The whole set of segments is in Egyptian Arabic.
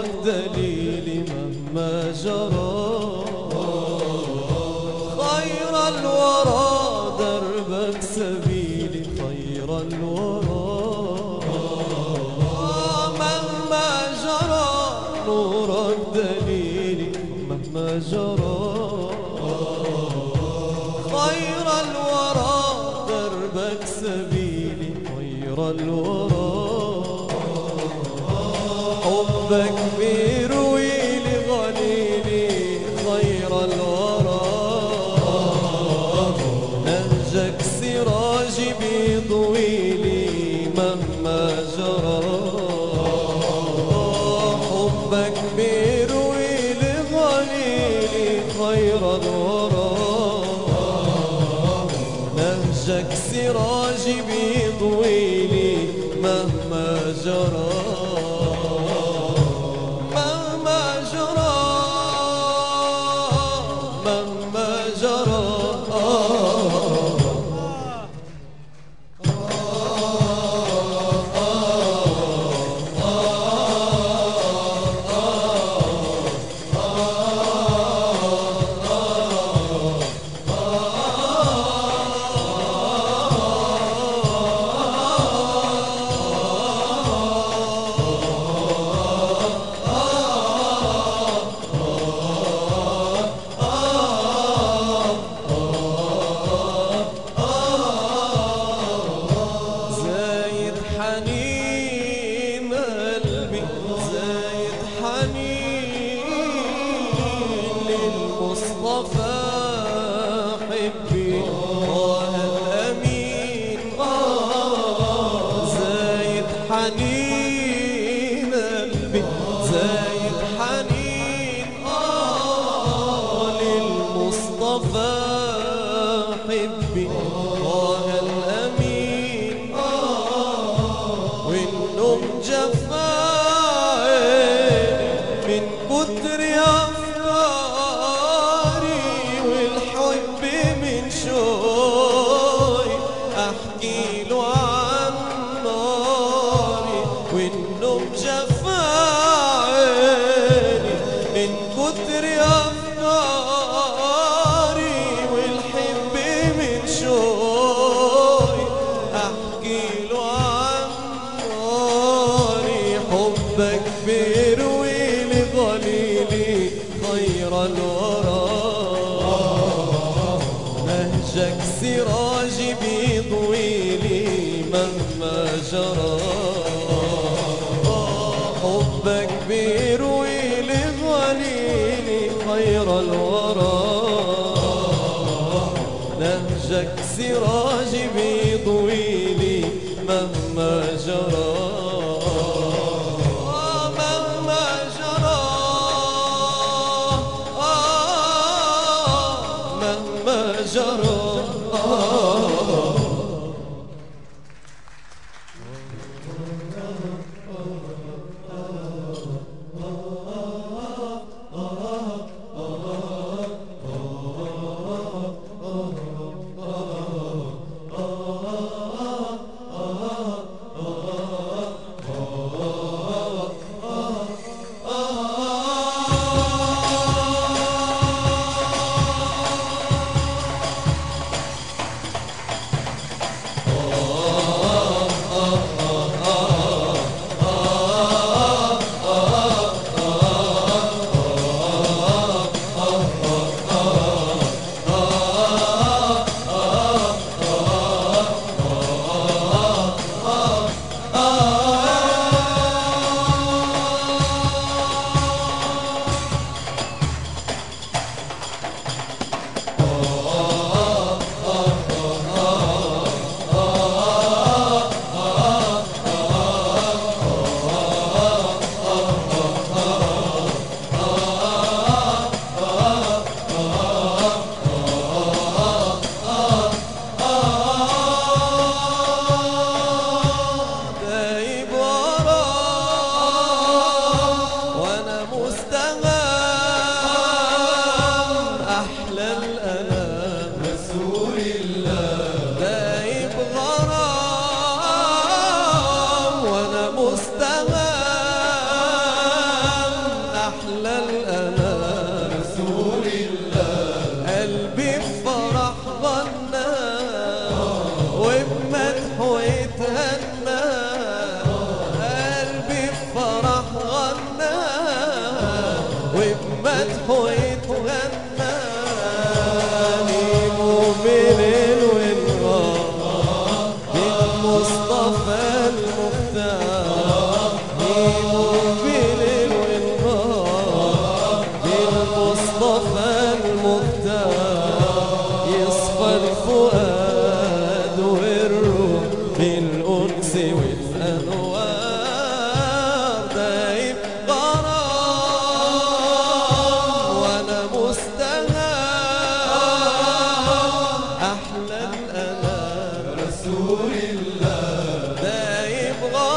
دليلي مهما جرى خير الورى دربك سبيلي خير الورى مهما جرى نورك دليلي مهما جرى خير الورى دربك سبيلي خير الورى حبك بيروي لي غليلي خير الورى نهجك سراجي بيضوي لي مهما جرى حبك بيروي لي غليلي خير الورى نهجك سراجي بيضوي لي مهما جرى مهما جرى مهما جرى زايد حنين قلبي زايد حنين للمصطفى حبي طه الأمين آه زايد حنين قلبي زايد حنين آه للمصطفى حبي طه الأمين والنوم جفاني من كتر أفكاري والحب من شوي أحكي له عن ناري والنوم جفاني من كتر أفكاري والحب من شوي أحكي له عن ناري حبك بيروي لي ضليلي خير الورى نهجك سراجي بيضوي لي مهما جرى حبك بيروي لي ضليلي خير الورى نهجك سراجي بيضوي لي مهما جرى آه مهما جرى آه مهما جرى آه وبمدحه يتغنى نيمو بليل ونهار بالمصطفى المختار نيمو بليل ونهار بالمصطفى المختار يصفى الفؤاد والروح بالأنس والأنوار دايب غرام وأنا مستهام أحلى الأنام رسول الله دايب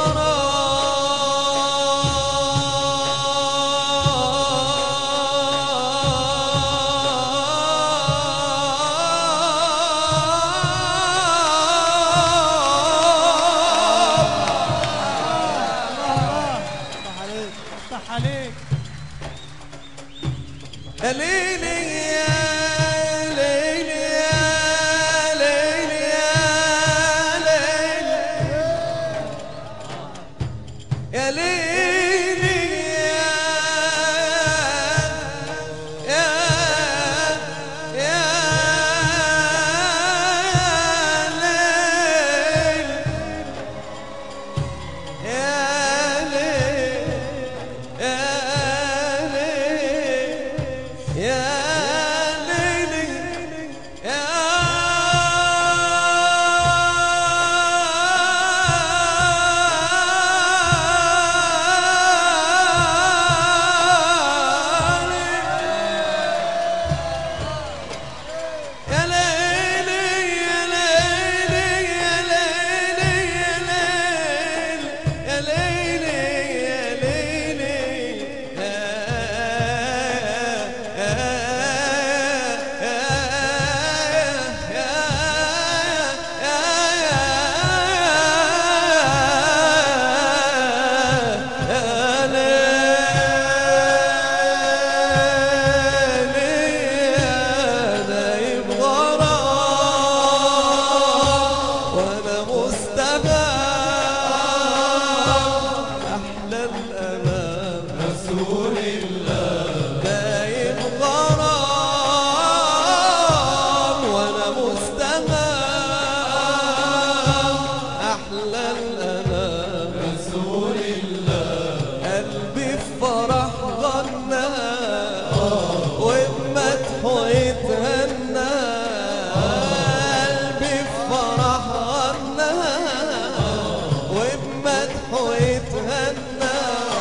غرام صح عليك صح عليك يا ليلي يا ليلي يا ليلي يا ليلي يا ليلي يا يا يا ليلي يا ليلي يا ليلي يا ليلي يا يا ليلي يا ليلي يا ليلي يا ليلي يا ليلي وانا مستباب احلى الامام رسول الله دايم غرام وانا مستباب احلى الامام رسول الله قلبي في فرح غنى وبمدحه يتهنى قلبي في فرح غنى وبمدحه يتهنى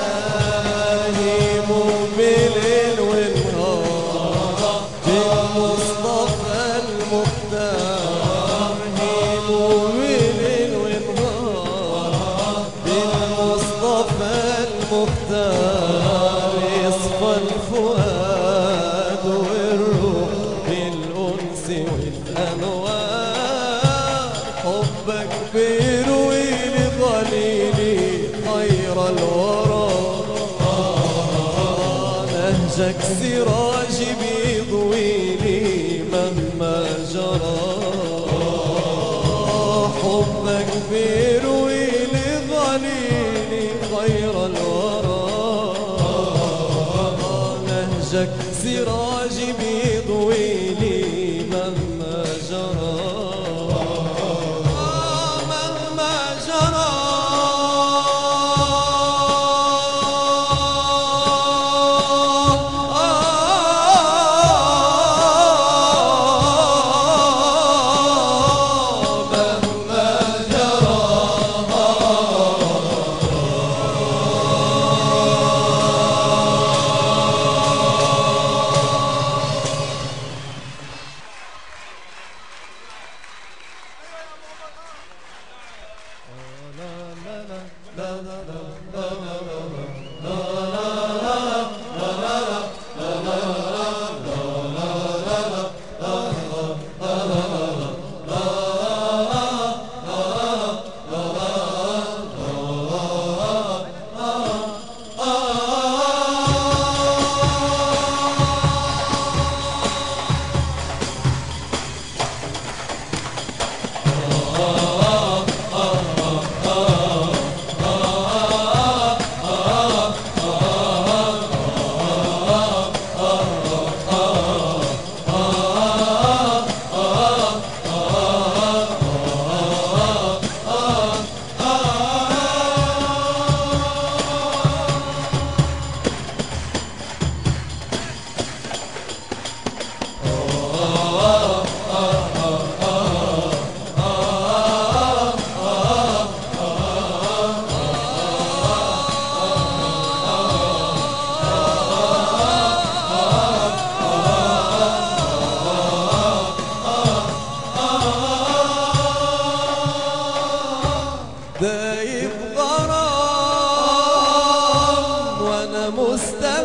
هيمو بليل ونهار بالمصطفى المختار هيمو بليل ونهار بالمصطفى المختار يصفى الفؤاد والروح بالأنس والأنوار حبك بيروي لضليلي خير الورى نهجك سراج بيضويني مهما جرى حبك بيروي لضليلي خير الورى نهجك سراج بيضويني مهما جرى مهما جرى مهما جرى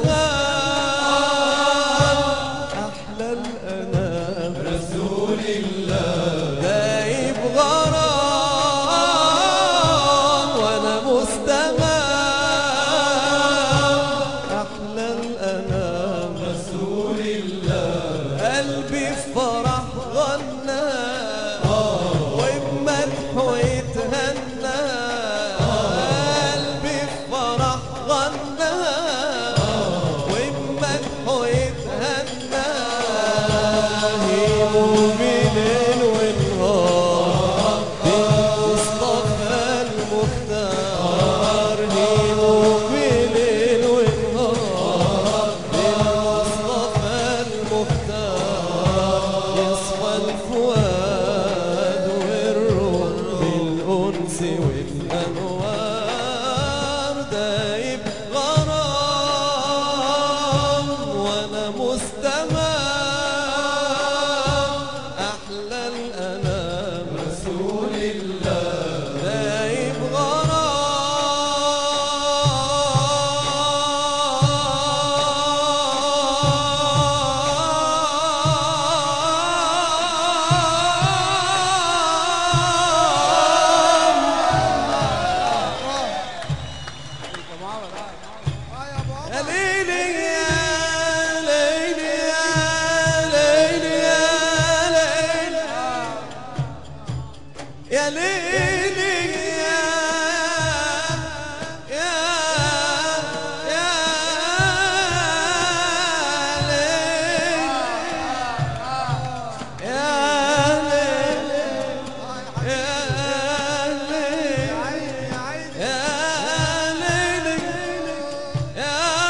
أحلى الأنام رسول الله دايب غرام وأنا مستمام أحلى الأنام رسول الله قلبي في فرح غنى وبمدحه يتهنى قلبي في فرح غنى وبمدحه يتهنى هيمو بليل ونهار بالمصطفى المختار هيمو بليل ونهار بالمصطفى المختار يصفى الفؤاد والروح بالأنس والأنوار دايب غرام وأنا مستمام أحلى الأنام رسول الله دايب غرام يا ليلي يا ليلي يا ليلي يا ليلي يا ليلي يا يا يا ليلي يا ليلي يا ليلي يا ليلي يا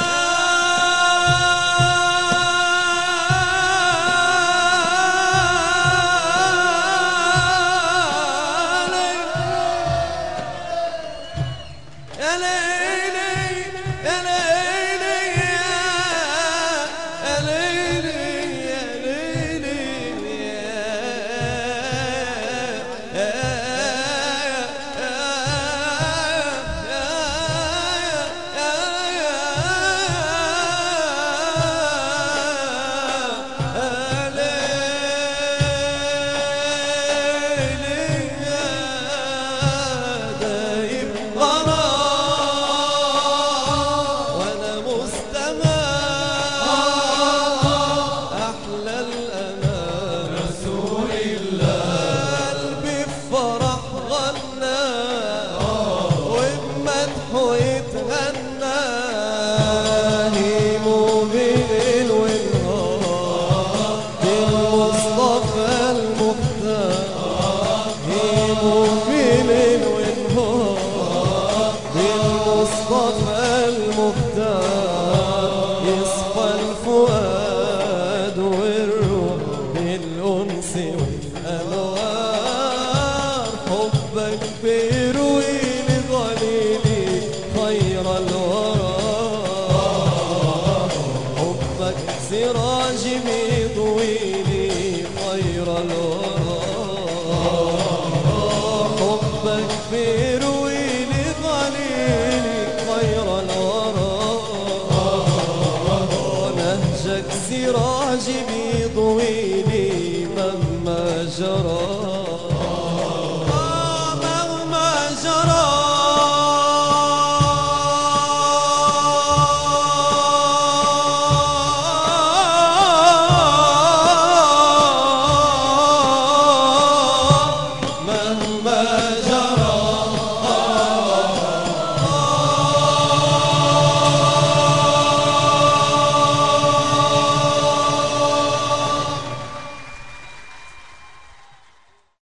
يا ليلي يا ليلي يا ليلي يا ليلي دايب غرام وانا مستمام احلى الانام رسول الله قلبي بفرح غنى وبمدحه يتهنى هيمو بليل ونهار بالمصطفى المختار هيمو بليل ونهار بالمصطفى المختار يصفى الفؤاد والروح بالأنس والأنوار حبك بيروي لضليلي خير الورى حبك سراج بيضوي لي خير الورى حبك بيروي لضليلي خير الورى نهجك سراج بيضوي لي مهما جرى